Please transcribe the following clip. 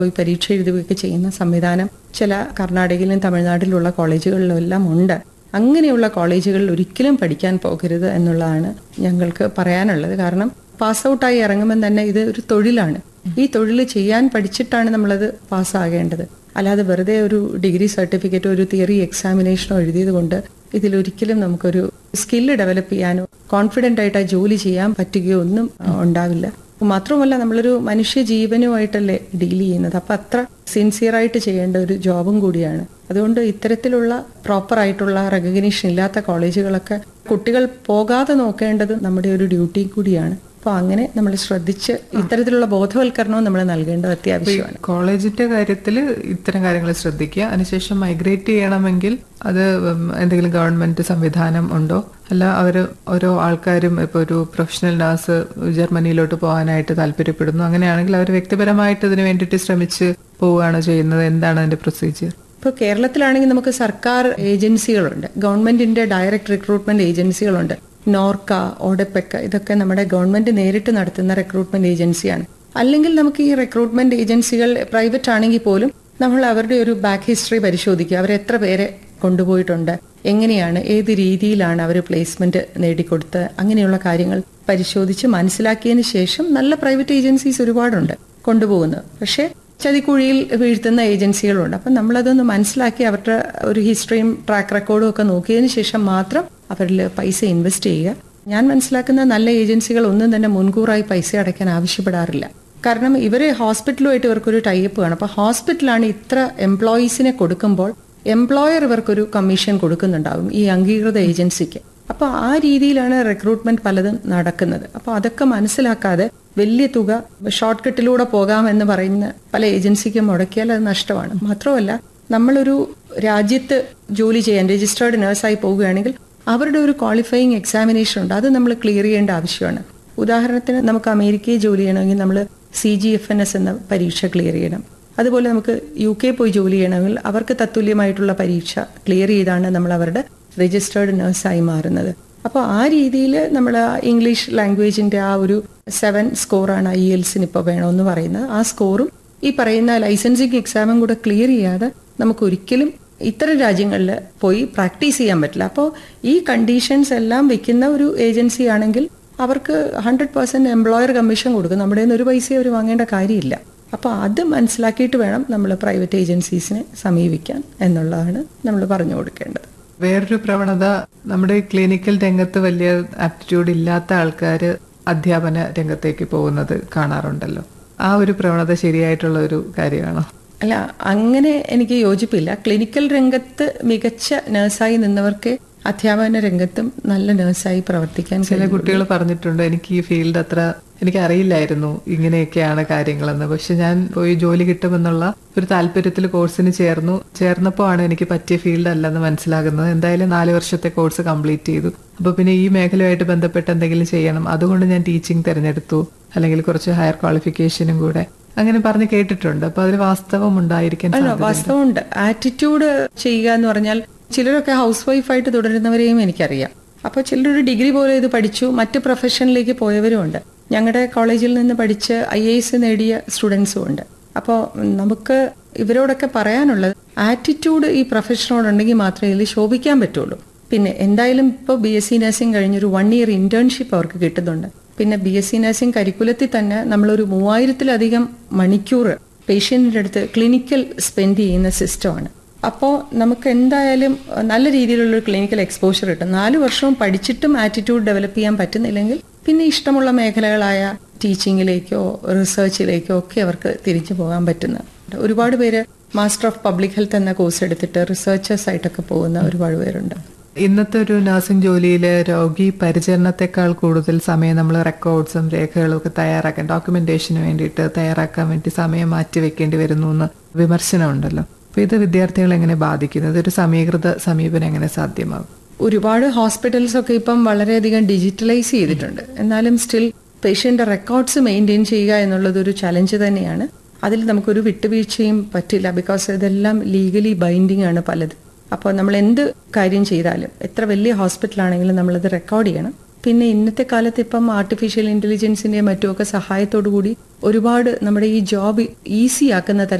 പോയി പരീക്ഷ എഴുതുകയൊക്കെ ചെയ്യുന്ന സംവിധാനം ചില കർണാടകയിലും തമിഴ്നാട്ടിലുള്ള കോളേജുകളിലും എല്ലാം ഉണ്ട് അങ്ങനെയുള്ള കോളേജുകളിൽ ഒരിക്കലും പഠിക്കാൻ പോകരുത് എന്നുള്ളതാണ് ഞങ്ങൾക്ക് പറയാനുള്ളത് കാരണം പാസ് ഔട്ടായി ഇറങ്ങുമ്പോൾ തന്നെ ഇത് ഒരു തൊഴിലാണ് ഈ തൊഴിൽ ചെയ്യാൻ പഠിച്ചിട്ടാണ് നമ്മളത് പാസ്സാകേണ്ടത് അല്ലാതെ വെറുതെ ഒരു ഡിഗ്രി സർട്ടിഫിക്കറ്റോ ഒരു തിയറി എക്സാമിനേഷനോ എഴുതിയത് കൊണ്ട് ഇതിലൊരിക്കലും നമുക്കൊരു സ്കില്ല് ഡെവലപ്പ് ചെയ്യാനോ കോൺഫിഡൻ്റ് ആയിട്ട് ആ ജോലി ചെയ്യാൻ പറ്റുകയോ ഒന്നും ആ, ഉണ്ടാവില്ല മാത്രമല്ല നമ്മളൊരു മനുഷ്യ ജീവനുമായിട്ടല്ലേ ഡീൽ ചെയ്യുന്നത് അപ്പൊ അത്ര സിൻസിയറായിട്ട് ചെയ്യേണ്ട ഒരു ജോബും കൂടിയാണ് അതുകൊണ്ട് ഇത്തരത്തിലുള്ള പ്രോപ്പർ ആയിട്ടുള്ള റെക്കഗ്നീഷൻ ഇല്ലാത്ത കോളേജുകളൊക്കെ കുട്ടികൾ പോകാതെ നോക്കേണ്ടത് നമ്മുടെ ഒരു ഡ്യൂട്ടി കൂടിയാണ് അപ്പോൾ അങ്ങനെ നമ്മൾ ശ്രദ്ധിച്ച് ഇത്തരത്തിലുള്ള ബോധവൽക്കരണവും നമ്മൾ നൽകേണ്ടത് അത്യാവശ്യമാണ് കോളേജിന്റെ കാര്യത്തിൽ ഇത്തരം കാര്യങ്ങൾ ശ്രദ്ധിക്കുക അതിനുശേഷം മൈഗ്രേറ്റ് ചെയ്യണമെങ്കിൽ അത് ഉം, എന്തെങ്കിലും ഗവൺമെന്റ് സംവിധാനം ഉണ്ടോ അല്ല അവർ ഓരോ ആൾക്കാരും ഇപ്പോൾ ഒരു പ്രൊഫഷണൽ നഴ്സ് ജർമ്മനിയിലോട്ട് പോകാനായിട്ട് താല്പര്യപ്പെടുന്നു അങ്ങനെയാണെങ്കിൽ അവർ വ്യക്തിപരമായിട്ട് ഇതിനു വേണ്ടിയിട്ട് ശ്രമിച്ച് പോവുകയാണോ ചെയ്യുന്നത് എന്താണ് അതിന്റെ പ്രൊസീജിയർ ഇപ്പോൾ കേരളത്തിലാണെങ്കിൽ നമുക്ക് സർക്കാർ ഏജൻസികളുണ്ട് ഗവൺമെന്റിന്റെ ഡയറക്ട് റിക്രൂട്ട്മെന്റ് ഏജൻസികളുണ്ട് നോർക്ക ഓഡപ്പെക്ക ഇതൊക്കെ നമ്മുടെ ഗവൺമെന്റ് നേരിട്ട് നടത്തുന്ന റിക്രൂട്ട്മെന്റ് ഏജൻസിയാണ് അല്ലെങ്കിൽ നമുക്ക് ഈ റിക്രൂട്ട്മെന്റ് ഏജൻസികൾ പ്രൈവറ്റ് ആണെങ്കിൽ പോലും നമ്മൾ അവരുടെ ഒരു ബാക്ക് ഹിസ്റ്ററി പരിശോധിക്കുക അവർ എത്ര പേരെ കൊണ്ടുപോയിട്ടുണ്ട് എങ്ങനെയാണ് ഏത് രീതിയിലാണ് അവർ പ്ലേസ്മെന്റ് നേടിക്കൊടുത്ത് അങ്ങനെയുള്ള കാര്യങ്ങൾ പരിശോധിച്ച് മനസ്സിലാക്കിയതിന് ശേഷം നല്ല പ്രൈവറ്റ് ഏജൻസീസ് ഒരുപാടുണ്ട് കൊണ്ടുപോകുന്നത് പക്ഷേ ചതിക്കുഴിയിൽ വീഴ്ത്തുന്ന ഏജൻസികളുണ്ട് അപ്പം നമ്മളതൊന്ന് മനസ്സിലാക്കി അവരുടെ ഒരു ഹിസ്റ്ററിയും ട്രാക്ക് റെക്കോർഡും ഒക്കെ നോക്കിയതിന് ശേഷം മാത്രം അവരിൽ പൈസ ഇൻവെസ്റ്റ് ചെയ്യുക ഞാൻ മനസ്സിലാക്കുന്ന നല്ല ഏജൻസികൾ ഒന്നും തന്നെ മുൻകൂറായി പൈസ അടയ്ക്കാൻ ആവശ്യപ്പെടാറില്ല കാരണം ഇവരെ ഹോസ്പിറ്റലുമായിട്ട് ഇവർക്കൊരു ടൈപ്പ് കാണും അപ്പൊ ഹോസ്പിറ്റലാണ് ഇത്ര എംപ്ലോയീസിനെ കൊടുക്കുമ്പോൾ എംപ്ലോയർ ഇവർക്കൊരു കമ്മീഷൻ കൊടുക്കുന്നുണ്ടാവും ഈ അംഗീകൃത ഏജൻസിക്ക് അപ്പൊ ആ രീതിയിലാണ് റിക്രൂട്ട്മെന്റ് പലതും നടക്കുന്നത് അപ്പൊ അതൊക്കെ മനസ്സിലാക്കാതെ വലിയ തുക ഷോർട്ട് കട്ടിലൂടെ പോകാം എന്ന് പറയുന്ന പല ഏജൻസിക്കും മുടക്കിയാൽ അത് നഷ്ടമാണ് മാത്രമല്ല നമ്മളൊരു രാജ്യത്ത് ജോലി ചെയ്യാൻ രജിസ്റ്റേർഡ് നഴ്സായി പോവുകയാണെങ്കിൽ അവരുടെ ഒരു ക്വാളിഫയിങ് എക്സാമിനേഷൻ ഉണ്ട് അത് നമ്മൾ ക്ലിയർ ചെയ്യേണ്ട ആവശ്യമാണ് ഉദാഹരണത്തിന് നമുക്ക് അമേരിക്കയിൽ ജോലി ചെയ്യണമെങ്കിൽ നമ്മൾ C G F N S എന്ന പരീക്ഷ ക്ലിയർ ചെയ്യണം അതുപോലെ നമുക്ക് യു കെ പോയി ജോലി ചെയ്യണമെങ്കിൽ അവർക്ക് തത്തുല്യമായിട്ടുള്ള പരീക്ഷ ക്ലിയർ ചെയ്താണ് നമ്മൾ അവരുടെ രജിസ്റ്റേർഡ് നഴ്സായി മാറുന്നത് അപ്പോൾ ആ രീതിയിൽ നമ്മൾ ഇംഗ്ലീഷ് ലാംഗ്വേജിന്റെ ആ ഒരു സെവൻ സ്കോറാണ് ഐ എൽസിന് ഇപ്പോൾ വേണമെന്ന് പറയുന്നത് ആ സ്കോറും ഈ പറയുന്ന ലൈസൻസിങ് എക്സാമും കൂടെ ക്ലിയർ ചെയ്യാതെ നമുക്ക് ഒരിക്കലും ഇത്തരം രാജ്യങ്ങളിൽ പോയി പ്രാക്ടീസ് ചെയ്യാൻ പറ്റില്ല അപ്പോൾ ഈ കണ്ടീഷൻസ് എല്ലാം വെക്കുന്ന ഒരു ഏജൻസി ആണെങ്കിൽ അവർക്ക് ഹൺഡ്രഡ് പെർസെന്റ് എംപ്ലോയർ കമ്മീഷൻ കൊടുക്കും നമ്മുടെ നിന്ന് ഒരു പൈസ അവർ വാങ്ങേണ്ട കാര്യമില്ല അപ്പോൾ അത് മനസ്സിലാക്കിയിട്ട് വേണം നമ്മൾ പ്രൈവറ്റ് ഏജൻസീസിനെ സമീപിക്കാൻ എന്നുള്ളതാണ് നമ്മൾ പറഞ്ഞു കൊടുക്കേണ്ടത് വേറൊരു പ്രവണത നമ്മുടെ ഈ ക്ലിനിക്കൽ രംഗത്ത് വലിയ ആപ്റ്റിറ്റ്യൂഡ് ഇല്ലാത്ത ആൾക്കാർ അധ്യാപന രംഗത്തേക്ക് പോകുന്നത് കാണാറുണ്ടല്ലോ ആ ഒരു പ്രവണത ശരിയായിട്ടുള്ള ഒരു കാര്യമാണോ അല്ല അങ്ങനെ എനിക്ക് യോജിപ്പില്ല ക്ലിനിക്കൽ രംഗത്ത് മികച്ച നഴ്സായി നിന്നവർക്ക് അധ്യാപന രംഗത്തും നല്ല നഴ്സായി പ്രവർത്തിക്കാൻ ചില കഴിയും കുട്ടികൾ പറഞ്ഞിട്ടുണ്ട് എനിക്ക് ഈ ഫീൽഡ് അത്ര എനിക്ക് അറിയില്ലായിരുന്നു ഇങ്ങനെയൊക്കെയാണ് കാര്യങ്ങളെന്ന് പക്ഷെ ഞാൻ പോയി ജോലി കിട്ടുമെന്നുള്ള ഒരു താല്പര്യത്തിൽ കോഴ്സിന് ചേർന്നു ചേർന്നപ്പോൾ ആണ് എനിക്ക് പറ്റിയ ഫീൽഡ് അല്ലെന്ന് മനസ്സിലാകുന്നത് എന്തായാലും നാല് വർഷത്തെ കോഴ്സ് കംപ്ലീറ്റ് ചെയ്തു അപ്പൊ പിന്നെ ഈ മേഖലയുമായിട്ട് ബന്ധപ്പെട്ട് എന്തെങ്കിലും ചെയ്യണം അതുകൊണ്ട് ഞാൻ ടീച്ചിങ് തിരഞ്ഞെടുത്തു അല്ലെങ്കിൽ കുറച്ച് ഹയർ ക്വാളിഫിക്കേഷനും കൂടെ അങ്ങനെ പറഞ്ഞ് കേട്ടിട്ടുണ്ട് അപ്പൊ അതിൽ വാസ്തവം ഉണ്ടായിരിക്കാൻ അല്ല സാധ്യത വാസ്തവമുണ്ട് ആറ്റിറ്റ്യൂഡ് ചെയ്യുക എന്ന് പറഞ്ഞാൽ ചിലരൊക്കെ ഹൗസ് വൈഫായിട്ട് തുടരുന്നവരെയും എനിക്കറിയാം അപ്പോൾ ചിലരൊരു ഡിഗ്രി പോലെ ഇത് പഠിച്ചു മറ്റ് പ്രൊഫഷനിലേക്ക് പോയവരുമുണ്ട് ഞങ്ങളുടെ കോളേജിൽ നിന്ന് പഠിച്ച് ഐ എ എസ് നേടിയ സ്റ്റുഡൻസും ഉണ്ട് അപ്പോൾ നമുക്ക് ഇവരോടൊക്കെ പറയാനുള്ളത് ആറ്റിറ്റ്യൂഡ് ഈ പ്രൊഫഷനോടുണ്ടെങ്കിൽ മാത്രമേ ഇതിൽ ശോഭിക്കാൻ പറ്റുള്ളൂ പിന്നെ എന്തായാലും ഇപ്പോൾ ബി എസ് സി നഴ്സിംഗ് കഴിഞ്ഞൊരു വൺ ഇയർ ഇന്റേൺഷിപ്പ് അവർക്ക് കിട്ടുന്നുണ്ട് പിന്നെ ബി എസ് സി നഴ്സിംഗ് കരിക്കുലത്തിൽ തന്നെ നമ്മളൊരു മൂവായിരത്തിലധികം മണിക്കൂർ പേഷ്യന്റിന്റെ അടുത്ത് ക്ലിനിക്കൽ സ്പെൻഡ് ചെയ്യുന്ന സിസ്റ്റമാണ് അപ്പോൾ നമുക്ക് എന്തായാലും നല്ല രീതിയിലുള്ള ഒരു ക്ലിനിക്കൽ എക്സ്പോഷർ കിട്ടും നാല് വർഷവും പഠിച്ചിട്ടും ആറ്റിറ്റ്യൂഡ് ഡെവലപ്പ് ചെയ്യാൻ പറ്റുന്നില്ലെങ്കിൽ പിന്നെ ഇഷ്ടമുള്ള മേഖലകളായ ടീച്ചിങ്ങിലേക്കോ റിസർച്ചിലേക്കോ ഒക്കെ അവർക്ക് തിരിച്ചു പോകാൻ പറ്റുന്ന ഒരുപാട് പേര് മാസ്റ്റർ ഓഫ് പബ്ലിക് ഹെൽത്ത് എന്ന കോഴ്സ് എടുത്തിട്ട് റിസർച്ചേഴ്സ് ആയിട്ടൊക്കെ പോകുന്ന ഒരുപാട് പേരുണ്ട് ഇന്നത്തെ ഒരു നഴ്സിംഗ് ജോലിയിൽ രോഗി പരിചരണത്തെക്കാൾ കൂടുതൽ സമയം നമ്മൾ റെക്കോർഡ്സും രേഖകളും ഒക്കെ തയ്യാറാക്കാൻ ഡോക്യുമെന്റേഷന് വേണ്ടിയിട്ട് തയ്യാറാക്കാൻ വേണ്ടി സമയം മാറ്റി വെക്കേണ്ടി വരുന്നു എന്ന് വിമർശനമുണ്ടല്ലോ അപ്പൊ ഇത് വിദ്യാർത്ഥികളെ എങ്ങനെ ബാധിക്കുന്നത് ഒരു സമീകൃത സമീപനം എങ്ങനെ സാധ്യമാകും ഒരുപാട് ഹോസ്പിറ്റൽസ് ഒക്കെ ഇപ്പം വളരെയധികം ഡിജിറ്റലൈസ് ചെയ്തിട്ടുണ്ട് എന്നാലും സ്റ്റിൽ പേഷ്യന്റെ റെക്കോർഡ്സ് മെയിൻറ്റെയിൻ ചെയ്യുക എന്നുള്ളത് ഒരു ചലഞ്ച് തന്നെയാണ് അതിൽ നമുക്കൊരു വിട്ടുവീഴ്ചയും പറ്റില്ല ബിക്കോസ് ഇതെല്ലാം ലീഗലി ബൈൻഡിങ് ആണ് പലത് അപ്പോൾ നമ്മൾ എന്ത് കാര്യം ചെയ്താലും എത്ര വലിയ ഹോസ്പിറ്റലാണെങ്കിലും നമ്മളത് റെക്കോർഡ് ചെയ്യണം പിന്നെ ഇന്നത്തെ കാലത്ത് ഇപ്പം ആർട്ടിഫിഷ്യൽ ഇന്റലിജൻസിന്റെയും മറ്റുമൊക്കെ സഹായത്തോടു കൂടി ഒരുപാട് നമ്മുടെ ഈ ജോബ് ഈസി ആക്കുന്ന തരത്തിൽ